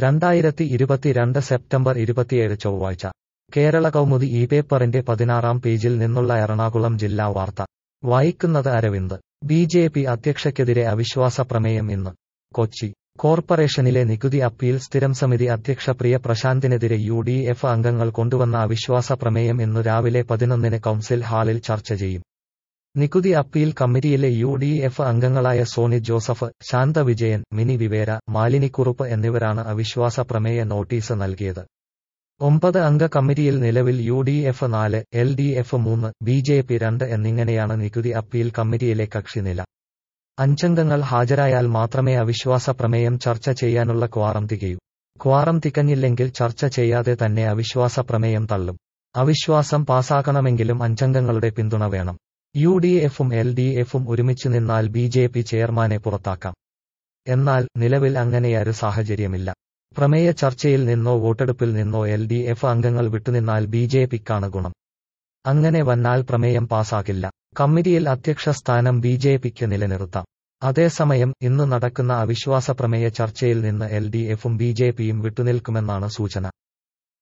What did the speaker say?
രണ്ടായിരത്തി ഇരുപത്തിരണ്ട് സെപ്റ്റംബർ ഇരുപത്തിയേഴ് ചൊവ്വാഴ്ച കേരള കൗമുദി ഈ പേപ്പറിന്റെ പതിനാറാം പേജിൽ നിന്നുള്ള എറണാകുളം ജില്ലാ വാർത്ത വായിക്കുന്നത് അരവിന്ദ് ബി ജെ പി അധ്യക്ഷയ്ക്കെതിരെ അവിശ്വാസ പ്രമേയം ഇന്ന് കൊച്ചി കോർപ്പറേഷനിലെ നികുതി അപ്പീൽ സ്ഥിരം സമിതി അധ്യക്ഷ പ്രിയ പ്രശാന്തിനെതിരെ യു ഡി എഫ് അംഗങ്ങൾ കൊണ്ടുവന്ന അവിശ്വാസ പ്രമേയം ഇന്നു രാവിലെ പതിനൊന്നിന് കൗൺസിൽ ഹാളിൽ ചർച്ച ചെയ്യും നികുതി അപ്പീൽ കമ്മിറ്റിയിലെ യു ഡി എഫ് അംഗങ്ങളായ Sony Joseph Shantha Vijayan mini വിവേര മാലിനിക്കുറുപ്പ് എന്നിവരാണ് അവിശ്വാസ പ്രമേയ നോട്ടീസ് നൽകിയത് ഒമ്പത് അംഗ കമ്മിറ്റിയിൽ നിലവിൽ യു ഡി എഫ് നാല് എൽ ഡി എഫ് മൂന്ന് ബി ജെ പി രണ്ട് എന്നിങ്ങനെയാണ് നികുതി അപ്പീൽ കമ്മിറ്റിയിലെ കക്ഷിനില അഞ്ചംഗങ്ങൾ ഹാജരായാൽ മാത്രമേ അവിശ്വാസ പ്രമേയം ചർച്ച ചെയ്യാനുള്ള ക്വാറം തികയൂ ക്വാറം തികഞ്ഞില്ലെങ്കിൽ ചർച്ച ചെയ്യാതെ തന്നെ അവിശ്വാസ പ്രമേയം തള്ളും അവിശ്വാസം പാസാക്കണമെങ്കിലും അഞ്ചംഗങ്ങളുടെ പിന്തുണ വേണം യു ഡി എഫും എൽ ഡി എഫും ഒരുമിച്ച് നിന്നാൽ ബി ജെ പി ചെയർമാനെ പുറത്താക്കാം എന്നാൽ നിലവിൽ അങ്ങനെയൊരു സാഹചര്യമില്ല പ്രമേയ ചർച്ചയിൽ നിന്നോ വോട്ടെടുപ്പിൽ നിന്നോ എൽ ഡി എഫ് അംഗങ്ങൾ വിട്ടുനിന്നാൽ ബി ജെ പിക്കാണ് ഗുണം അങ്ങനെ വന്നാൽ പ്രമേയം പാസാകില്ല കമ്മിറ്റിയിൽ അധ്യക്ഷ സ്ഥാനം ബി ജെ പിക്ക് നിലനിർത്താം അതേസമയം ഇന്ന് നടക്കുന്ന അവിശ്വാസ പ്രമേയ ചർച്ചയിൽ നിന്ന് എൽ ഡി എഫും ബി ജെ പിയും വിട്ടുനിൽക്കുമെന്നാണ് സൂചന